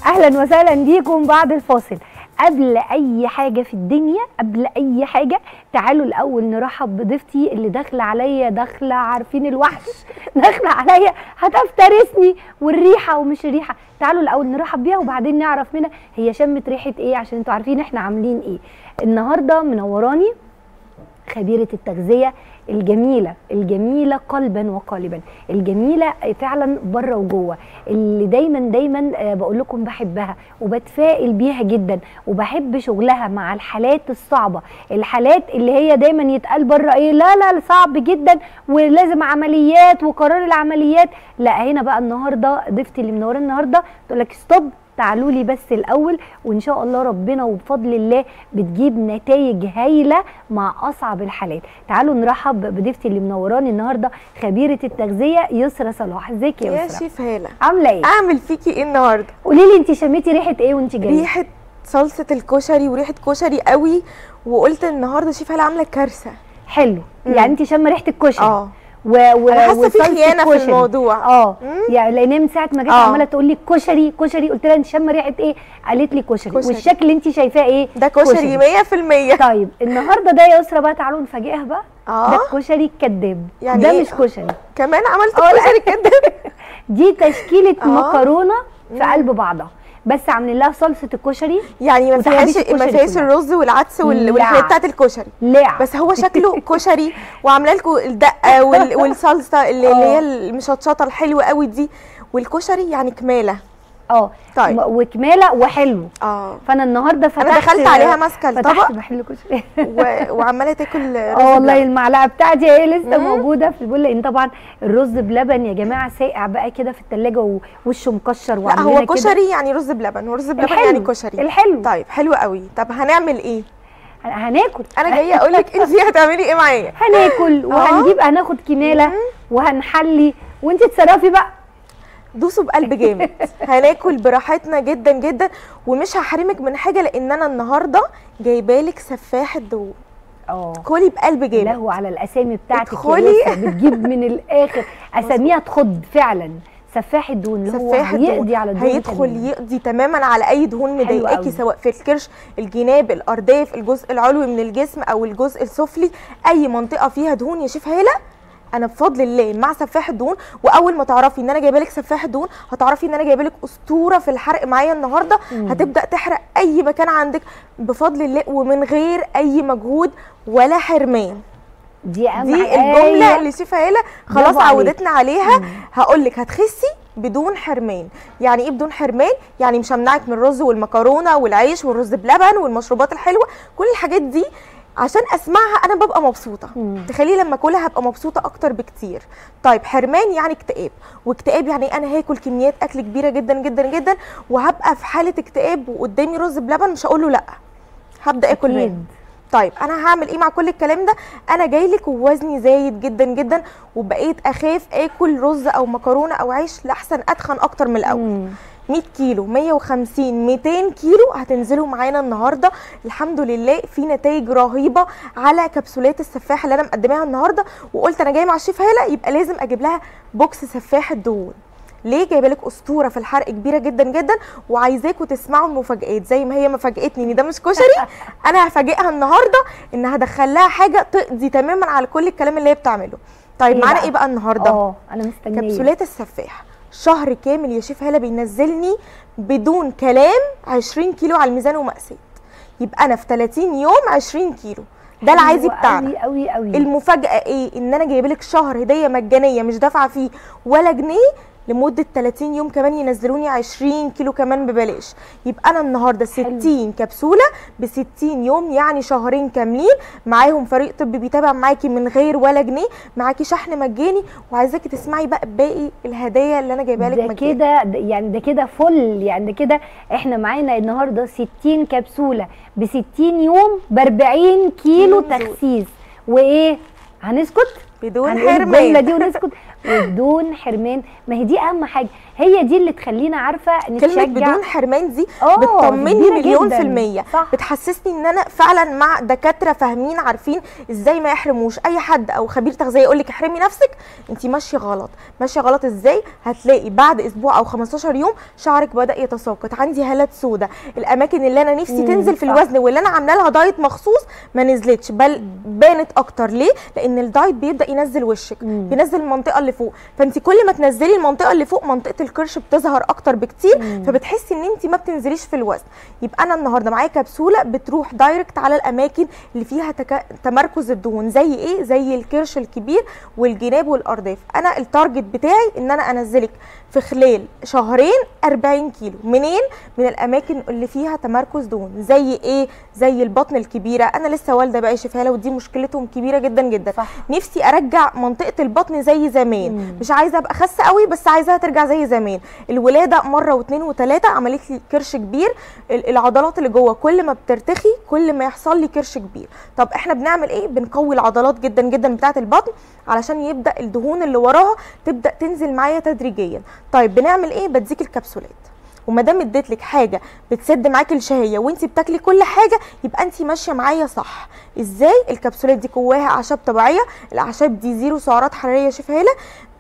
اهلا وسهلا بيكم بعد الفاصل قبل اي حاجه في الدنيا قبل اي حاجه تعالوا الاول نرحب بضيفتي اللي داخله عليا داخله عارفين الوحش داخله عليا هتفترسني والريحه ومش الريحه تعالوا الاول نرحب بيها وبعدين نعرف منها هي شمت ريحه ايه عشان انتوا عارفين احنا عاملين ايه النهارده منوراني خبيره التغذيه الجميله الجميله قلبا وقالبا الجميله فعلا بره وجوه اللي دايما دايما آه، بقول لكم بحبها وبتفائل بيها جدا وبحب شغلها مع الحالات الصعبه الحالات اللي هي دايما يتقال بره ايه لا لا صعب جدا ولازم عمليات وقرار العمليات لا هنا بقى النهارده ضيفتي اللي منوره النهارده تقول لك ستوب تعالوا لي بس الاول وان شاء الله ربنا وبفضل الله بتجيب نتائج هايله مع اصعب الحالات تعالوا نرحب بضيفتي اللي منوراني النهارده خبيره التغذيه يسرا صلاح ازيك يا يا يسرا شيف هاله عامله ايه اعمل فيكي ايه النهارده قولي لي انت شميتي ريحه ايه وانت جايه ريحه صلصه الكشري وريحه كشري قوي وقلت النهارده شيف هاله عامله كارثه حلو مم. يعني انت شامه ريحه الكشري اه و... و... انا حاسه في وصلصة خيانه في كشري. الموضوع اه مم. يعني لان هي من ساعه ما جت آه. عماله تقول لي كشري كشري قلت لها انت شامه ريحه ايه قالت لي كشري, كشري. والشكل اللي انت شايفاه ايه ده كشري 100% طيب النهارده ده يا يسرا بقى تعالوا نفاجئها بقى اه ده الكشري الكذاب يعني ده إيه؟ مش كشري كمان عملت آه، لا. كشري كده دي تشكيله آه. مكرونه في مم. قلب بعضها بس عاملين لها صلصه الكشري يعني ما وتحبيش فيهاش ما الكشري فيهاش كلها. الرز والعدس وال- لا. والحاجات بتاعت الكشري لا بس هو شكله كشري وعامله لكم الدقه وال- والصلصه اللي اللي هي المشطشطه الحلوه قوي دي والكشري يعني كماله اه طيب. م- وكماله وحلو اه فانا النهارده فتحت انا دخلت عليها ماسكه الطبق فتحت محل كشري و- وعماله تاكل رز اه والله بلبن. المعلقه بتاعتي اهي لسه مم. موجوده في البول لان طبعا الرز بلبن يا جماعه ساقع بقى كده في التلاجة ووشه مكشر لا وعاملينها هو كده. كشري يعني رز بلبن ورز بلبن الحلو يعني كشري الحلو طيب حلو قوي طب هنعمل ايه هن- هناكل انا جايه اقول لك انت هتعملي ايه معايا هناكل وهنجيب هناخد كماله مم. وهنحلي وانت اتصرفي بقى دوسوا بقلب جامد هناكل براحتنا جدا جدا ومش هحرمك من حاجه لان انا النهارده جايبالك سفاح الدهون اه كلي بقلب جامد لهو على الاسامي بتاعتك يا ادخلي. يسرا، بتجيب من الاخر اساميها تخض فعلا سفاح الدهون اللي هو سفاح الدهون هيقضي على الدهون هيدخل تماماً. يقضي تماما على اي دهون قوي. مضايقاكي سواء في الكرش الجناب الارداف الجزء العلوي من الجسم او الجزء السفلي اي منطقه فيها دهون يا شيف هاله انا بفضل الله مع سفاح الدهون واول ما تعرفي ان انا جايبه لك سفاح الدهون هتعرفي ان انا جايبه لك اسطوره في الحرق معايا النهارده مم. هتبدا تحرق اي مكان عندك بفضل الله ومن غير اي مجهود ولا حرمان دي اهم دي حاجة. الجمله أيوة. اللي شيف هاله برافو خلاص عليك. عودتنا عليها مم. هقول لك هتخسي بدون حرمان يعني ايه بدون حرمان يعني مش همنعك من الرز والمكرونه والعيش والرز بلبن والمشروبات الحلوه كل الحاجات دي عشان اسمعها انا ببقى مبسوطه مم. تخيلي لما اكلها هبقى مبسوطه اكتر بكتير طيب حرمان يعني اكتئاب واكتئاب يعني انا هاكل كميات اكل كبيره جدا جدا جدا وهبقى في حاله اكتئاب وقدامي رز بلبن مش هقول له لا هبدا اكل منه أكيد. طيب انا هعمل ايه مع كل الكلام ده انا جاي لك ووزني زايد جدا جدا وبقيت اخاف اكل رز او مكرونه او عيش لاحسن اتخن اكتر من الاول مم. 100 كيلو 150 200 كيلو هتنزلوا معانا النهارده الحمد لله في نتائج رهيبه على كبسولات السفاح اللي انا مقدماها النهارده وقلت انا جايه مع الشيف هاله يبقى لازم اجيب لها بوكس سفاح الدهون ليه جايبه لك اسطوره في الحرق كبيره جدا جدا وعايزاكم تسمعوا المفاجآت زي ما هي ما فاجئتني ان ده مش كشري انا هفاجئها النهارده ان هدخل لها حاجه تقضي تماما على كل الكلام اللي هي بتعمله طيب إيه معانا بقى؟ ايه بقى النهارده اه انا مستنيه كبسولات السفاح شهر كامل يا شيف هاله بينزلني بدون كلام 20 كيلو على الميزان ومقاسات يبقى انا في 30 يوم 20 كيلو ده العادي بتاعنا قوي قوي قوي المفاجاه ايه ان انا جايبه لك شهر هديه مجانيه مش دافعه فيه ولا جنيه لمده 30 يوم كمان ينزلوني 20 كيلو كمان ببلاش يبقى انا النهارده 60 كبسوله ب 60 يوم يعني شهرين كاملين معاهم فريق طبي بيتابع معاكي من غير ولا جنيه معاكي شحن مجاني وعايزاكي تسمعي بقى باقي الهدايا اللي انا جايباها لك ده مجاني كده ده- يعني ده كده فل يعني ده كده احنا معانا النهارده 60 كبسوله ب 60 يوم ب 40 كيلو كيلو نزول. تخسيس وايه هنسكت بدون هنقول الجمله حرمان دي ونسكت وبدون حرمان ما هي دي اهم حاجه هي دي اللي تخلينا عارفه نتشجع كلمه بدون حرمان دي آه، بتطمني كبيرة مليون جداً. في المية صح. بتحسسني ان انا فعلا مع دكاتره فاهمين عارفين ازاي ما يحرموش اي حد او خبير تغذيه يقول لك احرمي نفسك انت ماشيه غلط ماشيه غلط ازاي هتلاقي بعد اسبوع او 15 يوم شعرك بدا يتساقط عندي هالات سودة الاماكن اللي انا نفسي مم، تنزل في صح. الوزن واللي انا عامله لها دايت مخصوص ما نزلتش بل بانت اكتر ليه لان الدايت بيبدا ينزل وشك مم. بينزل المنطقه اللي فوق فانت كل ما تنزلي المنطقه اللي فوق منطقه الكرش بتظهر اكتر بكتير مم. فبتحسي ان انت ما بتنزليش في الوزن يبقى انا النهارده معايا كبسوله بتروح دايركت على الاماكن اللي فيها تك... تمركز الدهون زي ايه زي الكرش الكبير والجناب والارداف انا التارجت بتاعي ان انا انزلك في خلال شهرين 40 كيلو منين من الاماكن اللي فيها تمركز دهون زي ايه زي البطن الكبيره انا لسه والده بقى شفاله ودي مشكلتهم كبيره جدا جدا صح. نفسي ارجع منطقه البطن زي زمان مم. مش عايزه ابقى خاسه قوي بس عايزاها ترجع زي زمان الولاده مره واثنين وثلاثه عملت لي كرش كبير ال- العضلات اللي جوه كل ما بترتخي كل ما يحصل لي كرش كبير طب احنا بنعمل ايه بنقوي العضلات جدا جدا بتاعه البطن علشان يبدا الدهون اللي وراها تبدا تنزل معايا تدريجيا طيب بنعمل ايه بديك الكبسولات وما دام اديت لك حاجه بتسد معاكي الشهيه وانت بتاكلي كل حاجه يبقى انت ماشيه معايا صح ازاي الكبسولات دي جواها اعشاب طبيعيه الاعشاب دي زيرو سعرات حراريه شفاله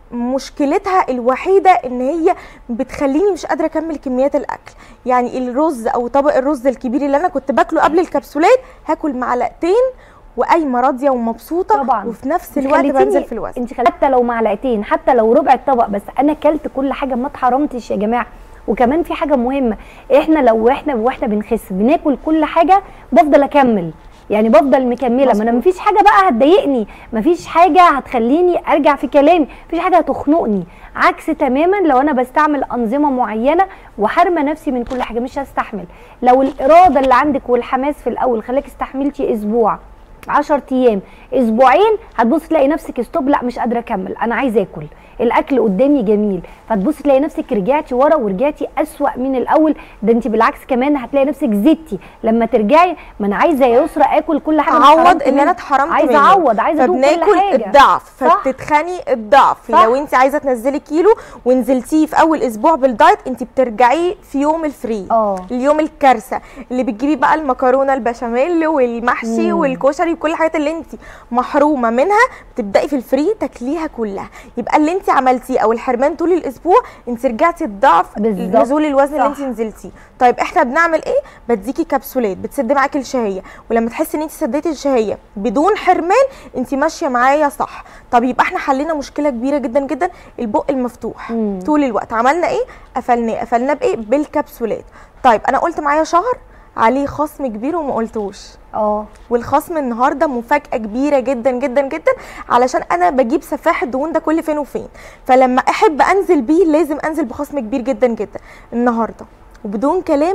مشكلتها الوحيده ان هي بتخليني مش قادره اكمل كميات الاكل يعني الرز او طبق الرز الكبير اللي انا كنت باكله قبل الكبسولات هاكل معلقتين وقايمه راضيه ومبسوطه طبعا وفي نفس انت الوقت خليتيني- بنزل في الوزن انت خل- حتى لو معلقتين حتى لو ربع الطبق بس انا اكلت كل حاجه ما اتحرمتش يا جماعه وكمان في حاجه مهمه احنا لو احنا واحنا بنخس بناكل كل حاجه بفضل اكمل يعني بفضل مكمله ما انا مظبوط. مفيش حاجه بقى هتضايقني مفيش حاجه هتخليني ارجع في كلامي مفيش حاجه هتخنقني عكس تماما لو انا بستعمل انظمه معينه وحارمه نفسي من كل حاجه مش هستحمل لو الاراده اللي عندك والحماس في الاول خلاك استحملتي اسبوع 10 ايام اسبوعين هتبص تلاقي نفسك ستوب لا مش قادره اكمل انا عايزه اكل الاكل قدامي جميل فتبص تلاقي نفسك رجعتي ورا ورجعتي اسوا من الاول ده انت بالعكس كمان هتلاقي نفسك زدتي لما ترجعي ما انا عايزه يا يسرا اكل كل حاجه أنا اعوض اتحرمت اللي انا منها. اتحرمت عايزه منه اعوض عايزه ادوق كل فبناكل حاجه الضعف صح. فتتخني الضعف صح. لو انت عايزه تنزلي كيلو ونزلتيه في اول اسبوع بالدايت انت بترجعيه في يوم الفري اه اليوم الكارثه اللي بتجيبي بقى المكرونه البشاميل والمحشي مم. والكشري وكل الحاجات اللي انت محرومه منها بتبداي في الفري تاكليها كلها يبقى اللي انت عملتيه او الحرمان طول الاسبوع انت رجعتي الضعف بالظبط. نزول الوزن اللي صح. انت نزلتيه طيب احنا بنعمل ايه بديكي كبسولات بتسد معاكي الشهيه ولما تحسي ان انت سديتي الشهيه بدون حرمان انت ماشيه معايا صح طب يبقى احنا حلينا مشكله كبيره جدا جدا البق المفتوح مم. طول الوقت عملنا ايه قفلناه قفلناه بايه بالكبسولات طيب انا قلت معايا شهر عليه خصم كبير وما قلتوش اه والخصم النهارده مفاجاه كبيره جدا جدا جدا علشان انا بجيب سفاح الدهون ده كل فين وفين فلما احب انزل بيه لازم انزل بخصم كبير جدا جدا النهارده وبدون كلام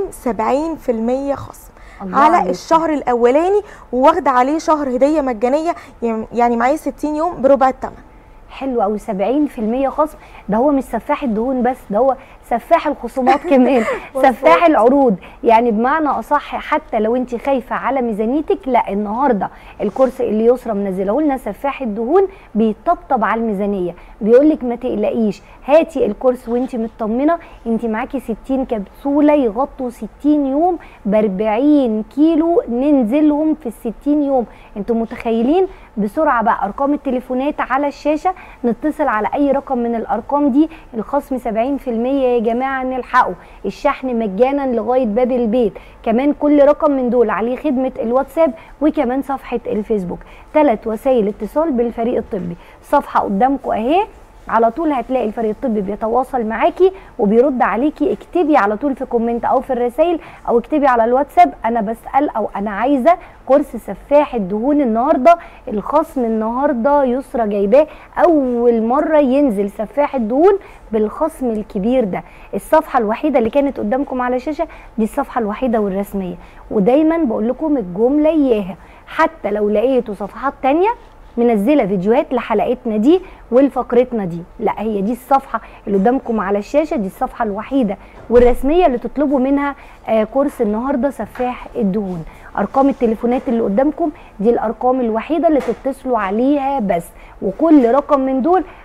70% خصم الله على عليكي. الشهر الاولاني وواخده عليه شهر هديه مجانيه يعني معايا 60 يوم بربع الثمن حلو قوي 70% خصم ده هو مش سفاح الدهون بس ده هو سفاح الخصومات كمان سفاح العروض يعني بمعنى اصح حتى لو انت خايفه على ميزانيتك لا النهارده الكورس اللي يسرى منزله لنا سفاح الدهون بيطبطب على الميزانيه بيقول لك ما تقلقيش هاتي الكورس وانت مطمنه انت معاكي 60 كبسوله يغطوا 60 يوم ب 40 كيلو ننزلهم في ال 60 يوم انتوا متخيلين بسرعه بقى ارقام التليفونات على الشاشه نتصل على اي رقم من الارقام دي الخصم 70% يا جماعه نلحقه الشحن مجانا لغايه باب البيت كمان كل رقم من دول عليه خدمه الواتساب وكمان صفحه الفيسبوك ثلاث وسائل اتصال بالفريق الطبي صفحه قدامكم اهي على طول هتلاقي الفريق الطبي بيتواصل معاكي وبيرد عليكي اكتبي على طول في كومنت او في الرسائل او اكتبي على الواتساب انا بسال او انا عايزه كورس سفاح الدهون النهارده الخصم النهارده يسرى جايباه اول مره ينزل سفاح الدهون بالخصم الكبير ده الصفحه الوحيده اللي كانت قدامكم على الشاشه دي الصفحه الوحيده والرسميه ودايما بقول لكم الجمله اياها حتى لو لقيتوا صفحات تانية منزله فيديوهات لحلقتنا دي ولفقرتنا دي لا هي دي الصفحه اللي قدامكم على الشاشه دي الصفحه الوحيده والرسميه اللي تطلبوا منها آه كورس النهارده سفاح الدهون ارقام التليفونات اللي قدامكم دي الارقام الوحيده اللي تتصلوا عليها بس وكل رقم من دول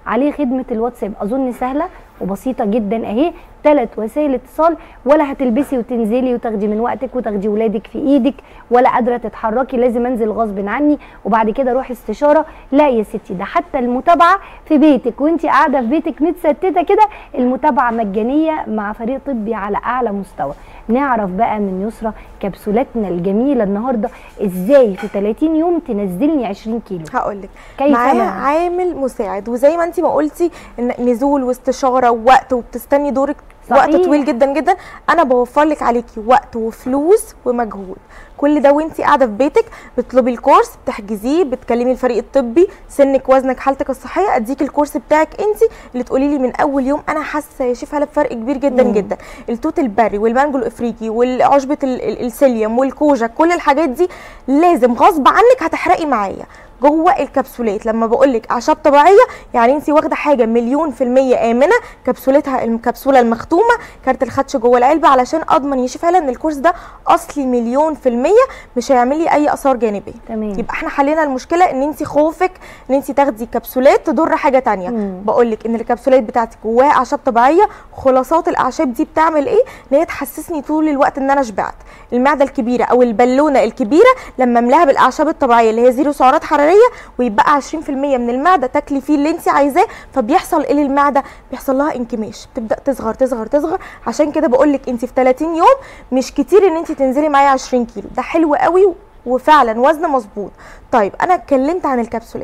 عليه خدمه الواتساب اظن سهله وبسيطه جدا اهي ثلاث وسائل اتصال ولا هتلبسي وتنزلي وتاخدي من وقتك وتاخدي ولادك في ايدك ولا قادره تتحركي لازم انزل غصب عني وبعد كده اروح استشاره لا يا ستي ده حتى المتابعه في بيتك وانت قاعده في بيتك متستته كده المتابعه مجانيه مع فريق طبي على اعلى مستوى نعرف بقى من يسرى كبسولاتنا الجميله النهارده ازاي في 30 يوم تنزلني 20 كيلو هقول لك كيف معاها ما؟ عامل مساعد وزي ما انت ما قلتي ان نزول واستشاره ووقت وبتستني دورك صحيح. وقت طويل جدا جدا انا بوفر لك عليكي وقت وفلوس ومجهود كل ده وانت قاعده في بيتك بتطلبي الكورس بتحجزيه بتكلمي الفريق الطبي سنك وزنك حالتك الصحيه اديك الكورس بتاعك انت اللي تقولي لي من اول يوم انا حاسه يا شيف هلا بفرق كبير جدا مم. جدا التوت البري والمانجو الافريقي والعشبه ال- ال- السيليوم والكوجا كل الحاجات دي لازم غصب عنك هتحرقي معايا جوه الكبسولات لما بقول لك اعشاب طبيعيه يعني انت واخده حاجه مليون في الميه امنه كبسولتها الكبسوله المختومه كارت الخدش جوه العلبه علشان اضمن يا شيف هلا ان الكورس ده اصلي مليون في الميه مش هيعمل لي اي اثار جانبيه تمام يبقى احنا حلينا المشكله ان انت خوفك ان انت تاخدي كبسولات تضر حاجه تانية مم. بقول لك ان الكبسولات بتاعتك جواها اعشاب طبيعيه خلاصات الاعشاب دي بتعمل ايه ان هي تحسسني طول الوقت ان انا شبعت المعده الكبيره او البالونه الكبيره لما املاها بالاعشاب الطبيعيه اللي هي زيرو سعرات حراريه ويبقى 20% من المعده تاكلي فيه اللي انت عايزاه فبيحصل ايه للمعده بيحصل لها انكماش بتبدا تصغر تصغر تصغر عشان كده بقول لك انت في 30 يوم مش كتير ان انت تنزلي معايا 20 كيلو ده حلو قوي وفعلا وزن مظبوط طيب انا اتكلمت عن الكبسولات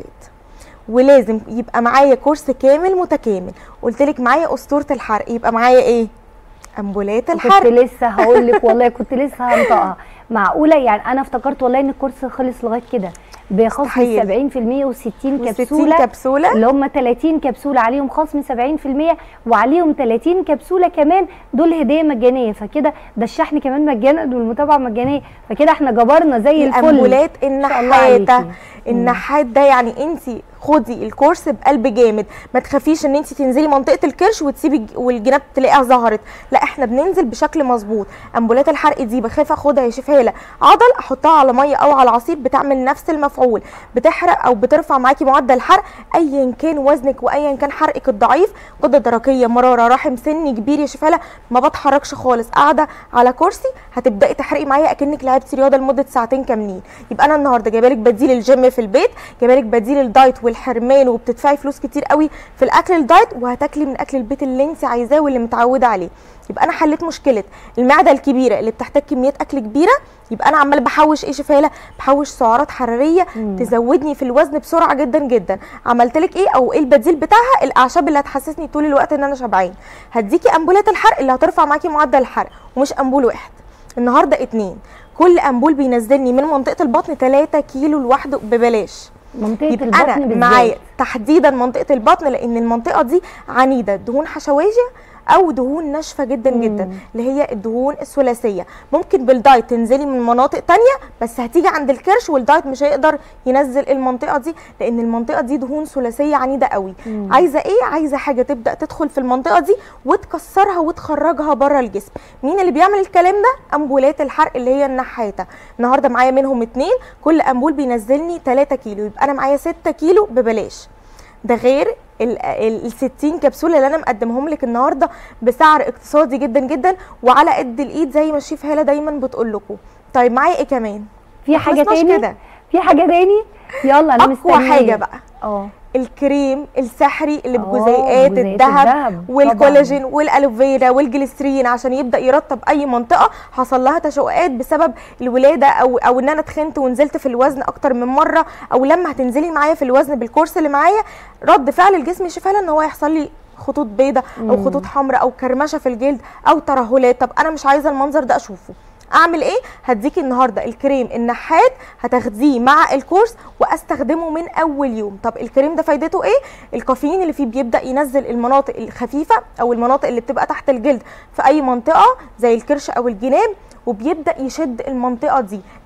ولازم يبقى معايا كورس كامل متكامل قلت لك معايا اسطوره الحرق يبقى معايا ايه امبولات كنت الحرق لسه هقول لك والله كنت لسه هنطقها معقوله يعني انا افتكرت والله ان الكورس خلص لغايه كده بخصم مستحيل. 70% و60 و60 كبسوله كبسوله اللي هم 30 كبسوله عليهم خصم 70% وعليهم 30 كبسوله كمان دول هديه مجانيه فكده ده الشحن كمان مجانا والمتابعه مجانيه فكده احنا جبرنا زي الفل الامبولات شاء الله النحاته عليكي. النحات ده يعني انت خدي الكورس بقلب جامد ما تخافيش ان انت تنزلي منطقه الكرش وتسيبي الج- والجناب تلاقيها ظهرت لا احنا بننزل بشكل مظبوط امبولات الحرق دي بخاف اخدها يا شيف هاله عضل احطها على ميه او على عصير بتعمل نفس المفعول بتحرق او بترفع معاكي معدل الحرق ايا كان وزنك وايا كان حرقك الضعيف غده درقيه مراره رحم سن كبير يا شيف هاله ما بتحركش خالص قاعده على كرسي هتبداي تحرقي معايا اكنك لعبتي رياضه لمده ساعتين كاملين يبقى انا النهارده جايبه لك بديل الجيم في البيت جايبه لك بديل الدايت والحرمان وبتدفعي فلوس كتير قوي في الاكل الدايت وهتاكلي من اكل البيت اللي انت عايزاه واللي متعوده عليه يبقى انا حليت مشكله المعده الكبيره اللي بتحتاج كميات اكل كبيره يبقى انا عماله بحوش ايه شفاله بحوش سعرات حراريه مم. تزودني في الوزن بسرعه جدا جدا عملت لك ايه او ايه البديل بتاعها الاعشاب اللي هتحسسني طول الوقت ان انا شبعان هديكي امبولات الحرق اللي هترفع معاكي معدل الحرق ومش امبول واحد النهارده اتنين كل امبول بينزلني من منطقه البطن 3 كيلو لوحده ببلاش منطقه يبقى البطن انا بالذات معايا تحديدا منطقه البطن لان المنطقه دي عنيده دهون حشويه او دهون ناشفه جدا مم. جدا اللي هي الدهون الثلاثيه ممكن بالدايت تنزلي من مناطق تانية بس هتيجي عند الكرش والدايت مش هيقدر ينزل المنطقه دي لان المنطقه دي دهون ثلاثيه عنيده قوي مم. عايزه ايه عايزه حاجه تبدا تدخل في المنطقه دي وتكسرها وتخرجها بره الجسم مين اللي بيعمل الكلام ده امبولات الحرق اللي هي النحاته النهارده معايا منهم اتنين كل امبول بينزلني 3 كيلو يبقى انا معايا 6 كيلو ببلاش ده غير ال ال 60 كبسوله اللي انا مقدمهم لك النهارده بسعر اقتصادي جدا جدا وعلى قد الايد زي ما الشيف هاله دايما بتقول لكم طيب معايا ايه كمان في حاجه خلصناش تاني كده في حاجه تاني يلا انا اقوى مستنيه حاجه بقى اه الكريم السحري اللي آه، بجزيئات جزيئات الذهب الدهب، والكولاجين والالوفيرا والجليسرين عشان يبدا يرطب اي منطقه حصل لها تشققات بسبب الولاده او او ان انا تخنت ونزلت في الوزن اكتر من مره او لما هتنزلي معايا في الوزن بالكورس اللي معايا رد فعل الجسم يشوف فعلا ان هو يحصل لي خطوط بيضاء او مم. خطوط حمراء او كرمشه في الجلد او ترهلات طب انا مش عايزه المنظر ده اشوفه اعمل ايه هديكي النهارده الكريم النحات هتاخديه مع الكورس واستخدمه من اول يوم طب الكريم ده فايدته ايه الكافيين اللي فيه بيبدا ينزل المناطق الخفيفه او المناطق اللي بتبقى تحت الجلد في اي منطقه زي الكرش او الجناب وبيبدا يشد المنطقه دي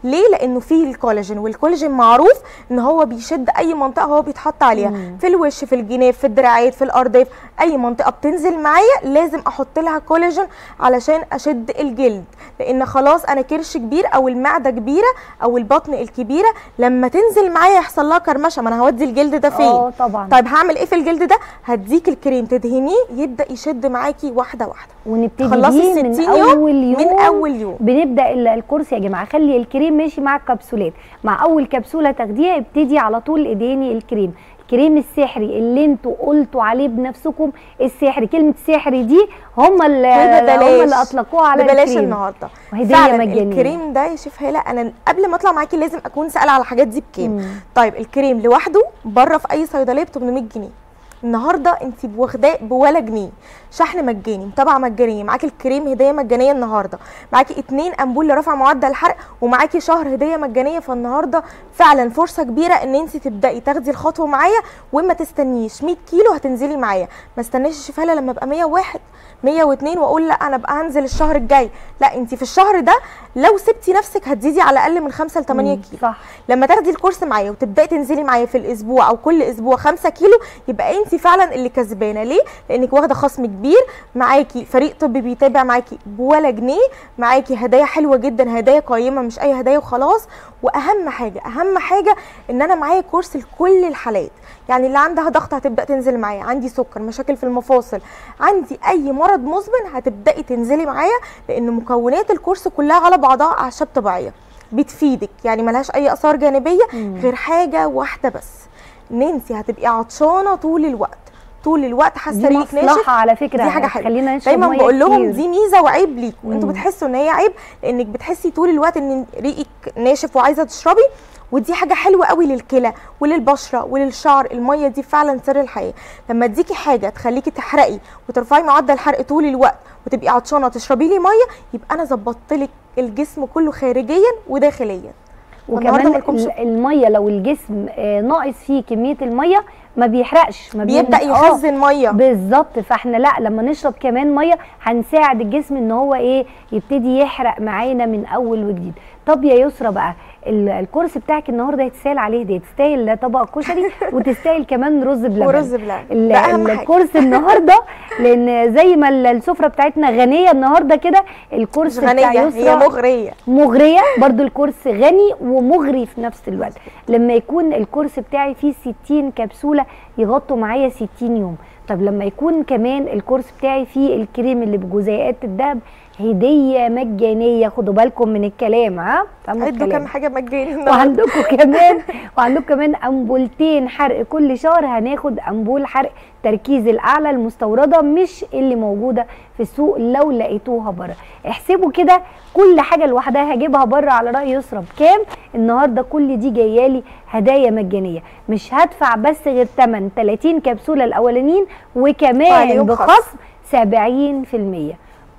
ليه لانه فيه الكولاجين والكولاجين معروف ان هو بيشد اي منطقه هو بيتحط عليها مم. في الوش في الجناب في الدراعات في الارداف اي منطقه بتنزل معايا لازم احط لها كولاجين علشان اشد الجلد لان خلاص انا كرش كبير او المعده كبيره او البطن الكبيره لما تنزل معايا يحصل لها كرمشه ما انا هودي الجلد ده فين اه طبعا طيب هعمل ايه في الجلد ده هديك الكريم تدهنيه يبدا يشد معاكي واحده واحده ونبتدي خلصي بيه من 60 يوم اول يوم من اول يوم بنبدا ال- الكورس يا جماعه خلي الكريم ماشي مع الكبسولات مع اول كبسوله تاخديها ابتدي على طول ادهني الكريم الكريم السحري اللي انتوا قلتوا عليه بنفسكم السحري كلمه سحري دي هم اللي هم ببلاش. اللي اطلقوها على ببلاش الكريم النهارده وهديه فعلا مجانيه الكريم ده يا شيف هاله انا قبل ما اطلع معاكي لازم اكون سائله على الحاجات دي بكام مم. طيب الكريم لوحده بره في اي صيدليه ب 800 جنيه النهارده انت واخداه بولا جنيه شحن مجاني متابعه مجانيه معاكي الكريم هديه مجانيه النهارده معاكي اتنين امبول لرفع معدل الحرق ومعاكي شهر هديه مجانيه فالنهارده فعلا فرصه كبيره ان انت تبداي تاخدي الخطوه معايا وما تستنيش 100 كيلو هتنزلي معايا ما استناش يا شيف هاله لما ابقى 101 102 واقول لا انا بقى هنزل الشهر الجاي لا انت في الشهر ده لو سبتي نفسك هتزيدي على الاقل من 5 ل 8 مم، كيلو صح لما تاخدي الكورس معايا وتبداي تنزلي معايا في الاسبوع او كل اسبوع 5 كيلو يبقى انت فعلا اللي كسبانه ليه لانك واخده خصم كبير معاكي فريق طبي بيتابع معاكي بولا جنيه معاكي هدايا حلوه جدا هدايا قيمه مش اي هدايا وخلاص واهم حاجه اهم حاجه ان انا معايا كورس لكل الحالات يعني اللي عندها ضغط هتبدا تنزل معايا عندي سكر مشاكل في المفاصل عندي اي مرض مزمن هتبداي تنزلي معايا لان مكونات الكورس كلها على بعضها اعشاب طبيعيه بتفيدك يعني ملهاش اي اثار جانبيه مم. غير حاجه واحده بس ان انت هتبقي عطشانه طول الوقت طول الوقت حاسه دي ريقك ناشف مصلحه على فكره دي حاجة حلوة. خلينا نشرب دايما مية بقول لهم كتير. دي ميزه وعيب ليكم انتوا مم. بتحسوا ان هي عيب لانك بتحسي طول الوقت ان ريقك ناشف وعايزه تشربي ودي حاجه حلوه قوي للكلى وللبشره وللشعر الميه دي فعلا سر الحياه لما اديكي حاجه تخليكي تحرقي وترفعي معدل الحرق طول الوقت وتبقي عطشانه تشربي لي ميه يبقى انا ظبطت لك الجسم كله خارجيا وداخليا النهاردة وكمان مالكمش- ال- الميه لو الجسم آه، ناقص فيه كميه الميه ما بيحرقش ما بيبدا بيعمل- آه، يخزن ميه بالظبط فاحنا لا لما نشرب كمان ميه هنساعد الجسم ان هو ايه يبتدي يحرق معانا من اول وجديد طب يا يسرا بقى ال- الكورس بتاعك النهارده يتسال عليه ده تستاهل طبق كشري وتستاهل كمان رز بلبن ورز بلبن ال- ده اهم ال- حاجه الكورس النهارده لان زي ما ال- السفره بتاعتنا غنيه النهارده كده الكورس مش بتاع غنيه هي يسرا مغريه مغريه برضو الكورس غني ومغري في نفس الوقت لما يكون الكورس بتاعي فيه 60 كبسوله يغطوا معايا 60 يوم طب لما يكون كمان الكورس بتاعي فيه الكريم اللي بجزيئات الدهب هديه مجانيه خدوا بالكم من الكلام ها فهموا عدوا الكلام كام حاجه مجاني النهارده وعندكم كمان وعندكم كمان امبولتين حرق كل شهر هناخد امبول حرق تركيز الاعلى المستورده مش اللي موجوده في السوق لو لقيتوها بره احسبوا كده كل حاجه لوحدها هجيبها بره على راي يسرا بكام النهارده كل دي جايالي هدايا مجانيه مش هدفع بس غير 8 30 كبسوله الاولانيين وكمان وعليهم خصم. بخصم 70%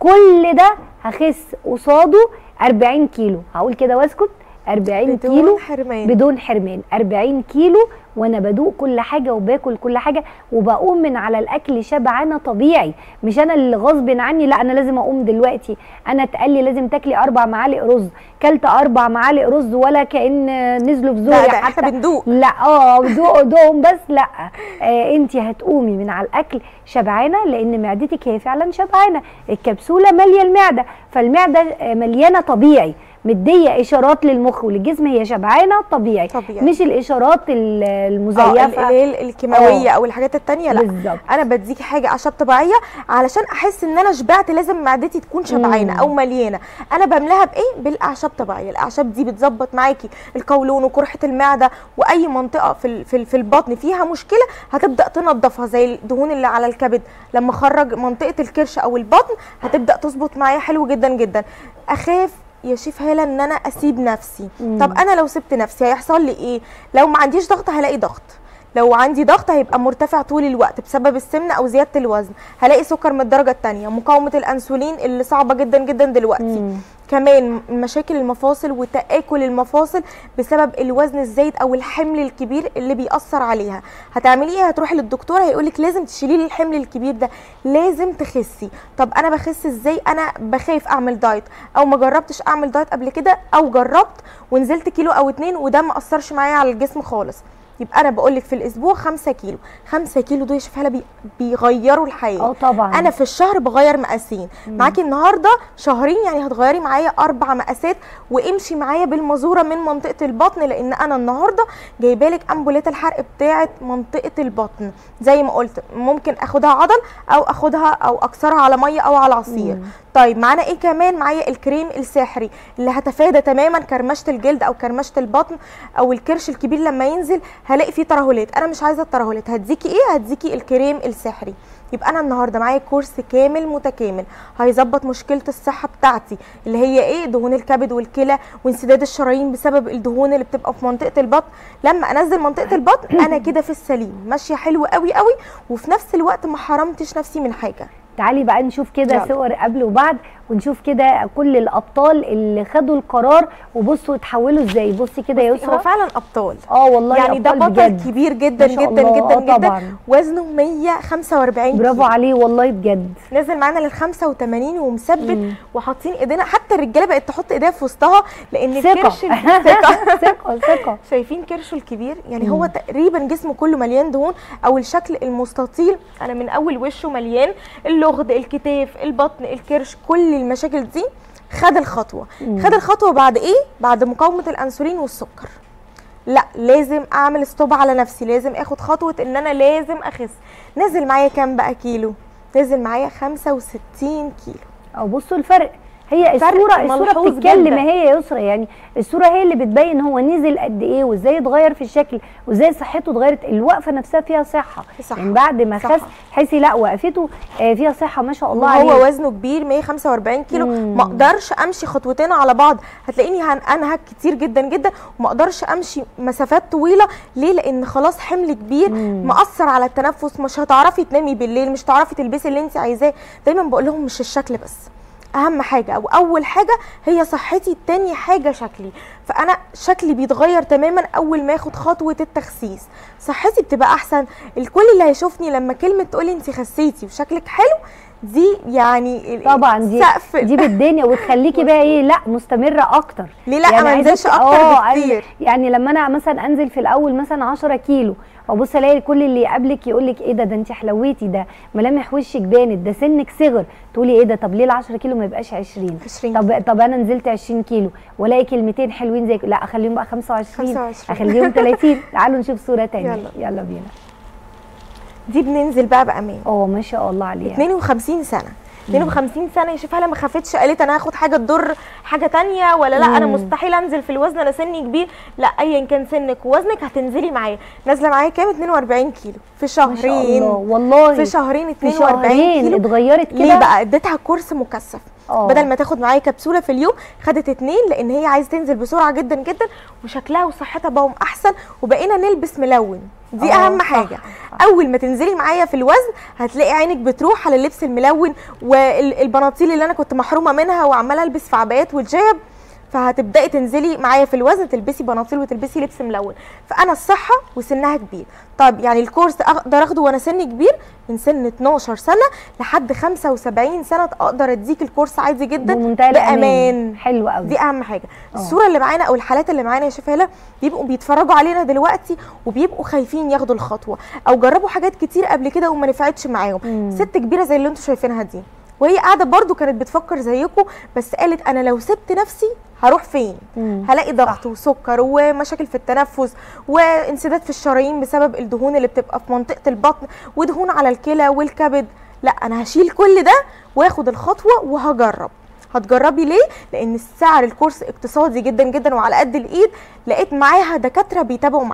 كل ده هخس قصاده 40 كيلو هقول كده واسكت 40 بدون كيلو حرمان بدون حرمان 40 كيلو وانا بدوق كل حاجه وباكل كل حاجه وبقوم من على الاكل شبعانه طبيعي مش انا اللي غصب عني لا انا لازم اقوم دلوقتي انا اتقال لي لازم تاكلي اربع معالق رز كلت اربع معالق رز ولا كان نزلوا في ده, زوري ده احنا بندوق لا اه دوق دوقهم بس لا آه انت هتقومي من على الاكل شبعانه لان معدتك هي فعلا شبعانه الكبسوله ماليه المعده فالمعده آه، مليانه طبيعي مديه اشارات للمخ وللجسم هي شبعانه طبيعي طبيعي. مش الاشارات ال- اه المزيفه اللي هي الكيماويه او الحاجات التانية لا بالظبط انا بديكي حاجه اعشاب طبيعيه علشان احس ان انا شبعت لازم معدتي تكون شبعانه مم. او مليانه انا بملاها بايه بالاعشاب طبيعيه الاعشاب دي بتظبط معاكي القولون وقرحه المعده واي منطقه في ال- في ال- في البطن فيها مشكله هتبدا تنظفها زي الدهون اللي على الكبد لما اخرج منطقه الكرش او البطن هتبدا تظبط معايا حلو جدا جدا اخاف يا شيف هاله ان انا اسيب نفسي مم. طب انا لو سبت نفسي هيحصل لي ايه لو ما عنديش ضغط هلاقي ضغط لو عندي ضغط هيبقى مرتفع طول الوقت بسبب السمنه او زياده الوزن هلاقي سكر من الدرجه الثانيه مقاومه الانسولين اللي صعبه جدا جدا دلوقتي مم. كمان مشاكل المفاصل وتآكل المفاصل بسبب الوزن الزايد او الحمل الكبير اللي بيأثر عليها هتعملي ايه هتروحي للدكتور هيقولك لازم تشيلي لي الحمل الكبير ده لازم تخسي طب انا بخس ازاي انا بخاف اعمل دايت او ما جربتش اعمل دايت قبل كده او جربت ونزلت كيلو او اتنين وده ما اثرش معايا على الجسم خالص يبقى انا بقول لك في الاسبوع 5 كيلو 5 كيلو دول يا شيف هلا بي بيغيروا الحياه اه طبعا انا في الشهر بغير مقاسين معاكي النهارده شهرين يعني هتغيري معايا اربع مقاسات وامشي معايا بالمزوره من منطقه البطن لان انا النهارده جايبه لك امبولات الحرق بتاعه منطقه البطن زي ما قلت ممكن اخدها عضل او اخدها او اكسرها على ميه او على عصير مم. طيب معانا ايه كمان معايا الكريم السحري اللي هتفادى تماما كرمشه الجلد او كرمشه البطن او الكرش الكبير لما ينزل هلاقي فيه ترهلات انا مش عايزه الترهلات هديكي ايه هديكي الكريم السحري يبقى انا النهارده معايا كورس كامل متكامل هيظبط مشكله الصحه بتاعتي اللي هي ايه دهون الكبد والكلى وانسداد الشرايين بسبب الدهون اللي بتبقى في منطقه البطن لما انزل منطقه البطن انا كده في السليم ماشيه حلو قوي قوي وفي نفس الوقت ما حرمتش نفسي من حاجه تعالي بقى نشوف كده يلا. صور قبل وبعد ونشوف كده كل الابطال اللي خدوا القرار وبصوا اتحولوا ازاي بصي كده يا هو يسرا فعلا ابطال اه والله يعني ده أبطال بطل بجد. كبير جدا ما شاء جدا الله، جدا آه جدا طبعا. وزنه 145 برافو كيلو عليه والله بجد نزل معانا لل 85 ومثبت مم. وحاطين ايدينا حتى الرجاله بقت تحط ايديها في وسطها لان ثقة الكرش ال- ثقه ثقة ثقة شايفين كرشه الكبير يعني هو تقريبا جسمه كله مليان دهون او الشكل المستطيل انا من اول وشه مليان اللغد الكتاف البطن الكرش كل المشاكل دي خد الخطوه خد الخطوه بعد ايه بعد مقاومه الانسولين والسكر لا لازم اعمل ستوب على نفسي لازم اخد خطوه ان انا لازم اخس نزل معايا كام بقى كيلو نزل معايا 65 كيلو او بصوا الفرق هي فرق الصوره الصوره ملحوظ بتتكلم جداً. هي يا يسرا يعني الصوره هي اللي بتبين هو نزل قد ايه وازاي اتغير في الشكل وازاي صحته اتغيرت الوقفه نفسها فيها صحه صحة. يعني بعد ما صحة. خس تحسي لا وقفته آه، فيها صحه ما شاء الله وهو عليه وزنه كبير 145 كيلو مم. ما اقدرش امشي خطوتين على بعض هتلاقيني هن- انهك كتير جدا جدا وما اقدرش امشي مسافات طويله ليه لان خلاص حمل كبير مم. مأثر على التنفس مش هتعرفي تنامي بالليل مش هتعرفي تلبسي اللي انت عايزاه دايما بقول لهم مش الشكل بس اهم حاجه او اول حاجه هي صحتي تاني حاجه شكلي فانا شكلي بيتغير تماما اول ما اخد خطوه التخسيس صحتي بتبقى احسن الكل اللي هيشوفني لما كلمه تقولي انت خسيتي وشكلك حلو دي يعني ال- طبعا دي سقف دي بالدنيا وتخليكي بقى ايه لا مستمره اكتر ليه لا ما عايزة انزلش ت- اكتر آه، بكتير أنا- يعني لما انا مثلا انزل في الاول مثلا 10 كيلو وابص الاقي كل اللي يقابلك يقول لك ايه ده ده انت حلويتي ده ملامح وشك بانت ده سنك صغر تقولي ايه ده طب ليه ال 10 كيلو ما يبقاش 20 20. طب طب انا نزلت 20 كيلو والاقي كلمتين حلوين زي لا اخليهم بقى 25 25. اخليهم 30 تعالوا نشوف صوره تانية يلا. يلا بينا دي بننزل بقى بامان اه ما شاء الله عليها 52 سنه 52 سنه يا شوف هلا ما خفتش قالت انا هاخد حاجه تضر حاجه تانية ولا لا انا مم. مستحيل انزل في الوزن انا سني كبير لا ايا كان سنك ووزنك هتنزلي معايا نازله معايا كام 42 كيلو في ما شاء الله شهرين والله في شهرين في 42 شهرين كيلو اتغيرت كده ليه بقى اديتها كورس مكثف آه. بدل ما تاخد معايا كبسوله في اليوم خدت اتنين لان هي عايزه تنزل بسرعه جدا جدا وشكلها وصحتها بقوا احسن وبقينا نلبس ملون دي آه، اهم صح، حاجه صح. اول ما تنزلي معايا في الوزن هتلاقي عينك بتروح على اللبس الملون والبناطيل اللي انا كنت محرومه منها وعماله البس في عبايات والجيب فهتبداي تنزلي معايا في الوزن تلبسي بناطيل وتلبسي لبس ملون فانا الصحه وسنها كبير طب يعني الكورس اقدر اخده وانا سني كبير من سن 12 سنه لحد 75 سنه اقدر اديك الكورس عادي جدا بمنتهى الامان بامان حلو قوي دي اهم حاجه آه. الصوره اللي معانا او الحالات اللي معانا يا شفاله بيبقوا بيتفرجوا علينا دلوقتي وبيبقوا خايفين ياخدوا الخطوه او جربوا حاجات كتير قبل كده وما نفعتش معاهم مم. ست كبيره زي اللي انتم شايفينها دي وهي قاعده برضو كانت بتفكر زيكم بس قالت انا لو سبت نفسي هروح فين مم. هلاقي ضغط وسكر ومشاكل في التنفس وانسداد في الشرايين بسبب الدهون اللي بتبقى في منطقه البطن ودهون على الكلى والكبد لا انا هشيل كل ده واخد الخطوه وهجرب هتجربي ليه لان السعر الكورس اقتصادي جدا جدا وعلى قد الايد لقيت معاها دكاتره بيتابعوا معاها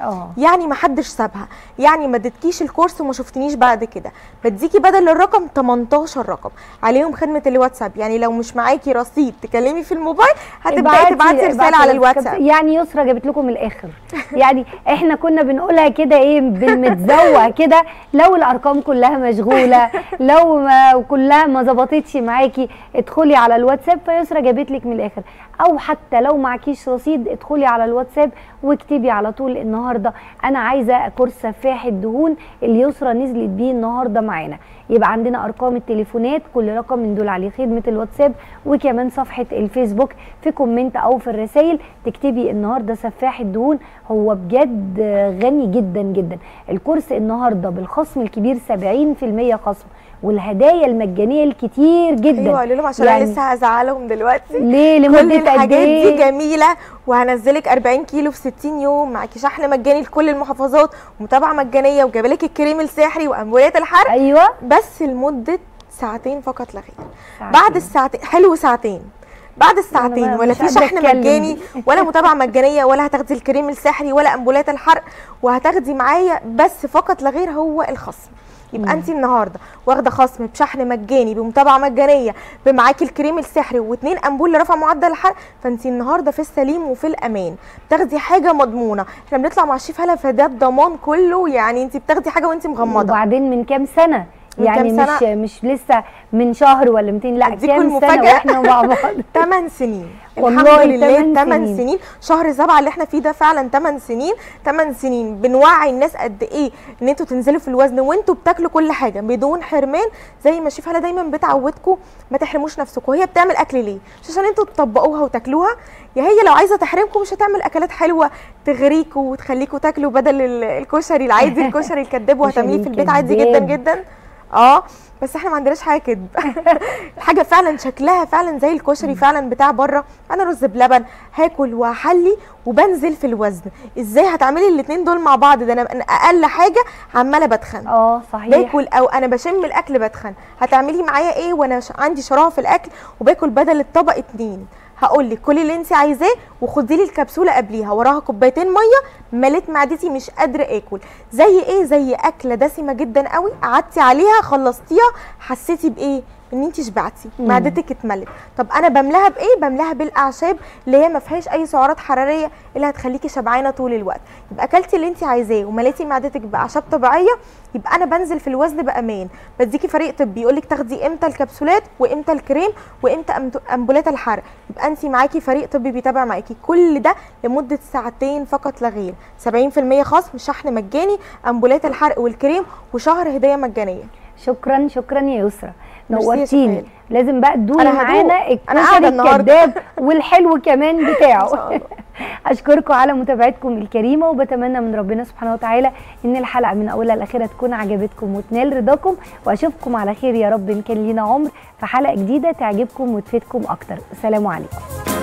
اه يعني ما حدش سابها يعني ما اديتكيش الكورس وما شفتنيش بعد كده بديكي بدل الرقم 18 رقم عليهم خدمه الواتساب يعني لو مش معاكي رصيد تكلمي في الموبايل هتبداي ابعتي- تبعتي رساله ابعتي على بس الواتساب يعني يسرا جابت لكم الاخر يعني احنا كنا بنقولها كده ايه بالمتزوق كده لو الارقام كلها مشغوله لو ما كلها ما ظبطتش معاكي ادخلي على الواتساب فيسرا جابت لك من الاخر او حتى لو معكيش رصيد ادخلي على الواتساب واكتبي على طول النهارده انا عايزه كورس سفاح الدهون اللي يسرا نزلت بيه النهارده معانا يبقى عندنا ارقام التليفونات كل رقم من دول عليه خدمه الواتساب وكمان صفحه الفيسبوك في كومنت او في الرسائل تكتبي النهارده سفاح الدهون هو بجد غني جدا جدا الكورس النهارده بالخصم الكبير 70% خصم والهدايا المجانيه الكتير جدا ايوه قولي لهم عشان يعني انا لسه هزعلهم دلوقتي ليه كل لمده قد الحاجات دي ايه جميله وهنزلك 40 كيلو في 60 يوم معاكي شحن مجاني لكل المحافظات ومتابعه مجانيه وجايبالك الكريم السحري وامويات الحرق ايوه بس لمده ساعتين فقط لا غير ساعتين. بعد الساعتين حلو ساعتين بعد الساعتين أنا ولا مش في قادرة شحن أتكلم. مجاني ولا متابعه مجانيه ولا هتاخدي الكريم السحري ولا امبولات الحرق وهتاخدي معايا بس فقط لا غير هو الخصم يبقى انت النهارده واخده خصم بشحن مجاني بمتابعه مجانيه بمعاكي الكريم السحري واثنين امبول لرفع معدل الحرق فانت النهارده في السليم وفي الامان بتاخدي حاجه مضمونه احنا بنطلع مع الشيف هلا فده الضمان كله يعني انت بتاخدي حاجه وانت مغمضه وبعدين من كام سنه من يعني كام مش سنة؟ مش لسه من شهر ولا 200 لا أديكوا كام سنه المفاجأة. واحنا مع بعض 8 سنين والله الحمد لله تمن 8 سنين. سنين شهر سبعة اللي احنا فيه ده فعلا 8 سنين 8 سنين بنوعي الناس قد ايه ان انتوا تنزلوا في الوزن وانتوا بتاكلوا كل حاجه بدون حرمان زي ما الشيف هلا دايما بتعودكم ما تحرموش نفسكم وهي بتعمل اكل ليه مش عشان انتوا تطبقوها وتاكلوها يا هي لو عايزه تحرمكم مش هتعمل اكلات حلوه تغريكوا وتخليكوا تاكلوا بدل ال- الكشري العادي الكشري الكداب وهتعمليه في البيت عادي جدا كداب. جدا اه بس احنا ما عندناش حاجه كده الحاجه فعلا شكلها فعلا زي الكشري فعلا بتاع بره انا رز بلبن هاكل وهحلي وبنزل في الوزن ازاي هتعملي الاتنين دول مع بعض ده انا أنا اقل حاجه عماله بتخن اه صحيح باكل او انا بشم الاكل بتخن هتعملي معايا ايه وانا ش- عندي شراهه في الاكل وباكل بدل الطبق اتنين هقول لك كل اللي انت عايزاه وخدي لي الكبسوله قبليها وراها كوبايتين ميه مليت معدتي مش قادره اكل زي ايه زي اكله دسمه جدا قوي قعدتي عليها خلصتيها حسيتي بايه ان انت شبعتي مم. معدتك اتملت طب انا بملاها بايه بملاها بالاعشاب اللي هي ما فيهاش اي سعرات حراريه اللي هتخليكي شبعانه طول الوقت يبقى اكلتي اللي انت عايزاه ومليتي معدتك باعشاب طبيعيه يبقى انا بنزل في الوزن بامان بديكي فريق طبي يقول لك تاخدي امتى الكبسولات وامتى الكريم وامتى أمت- امبولات الحرق يبقى انت معاكي فريق طبي بيتابع معاكي كل ده لمده ساعتين فقط لا غير 70% خصم شحن مجاني امبولات الحرق والكريم وشهر هديه مجانيه شكرا شكرا يا يسرا ميرسي يا نورتيني شفاء. لازم بقى تدوقي أنا هدوق. معانا أنا الكشري قاعدة النهاردة. الكداب والحلو كمان إن شاء بتاعه الله. اشكركم على متابعتكم الكريمه وبتمنى من ربنا سبحانه وتعالى ان الحلقه من اولها لاخرها تكون عجبتكم وتنال رضاكم واشوفكم على خير يا رب ان كان لينا عمر في حلقه جديده تعجبكم وتفيدكم اكتر السلام عليكم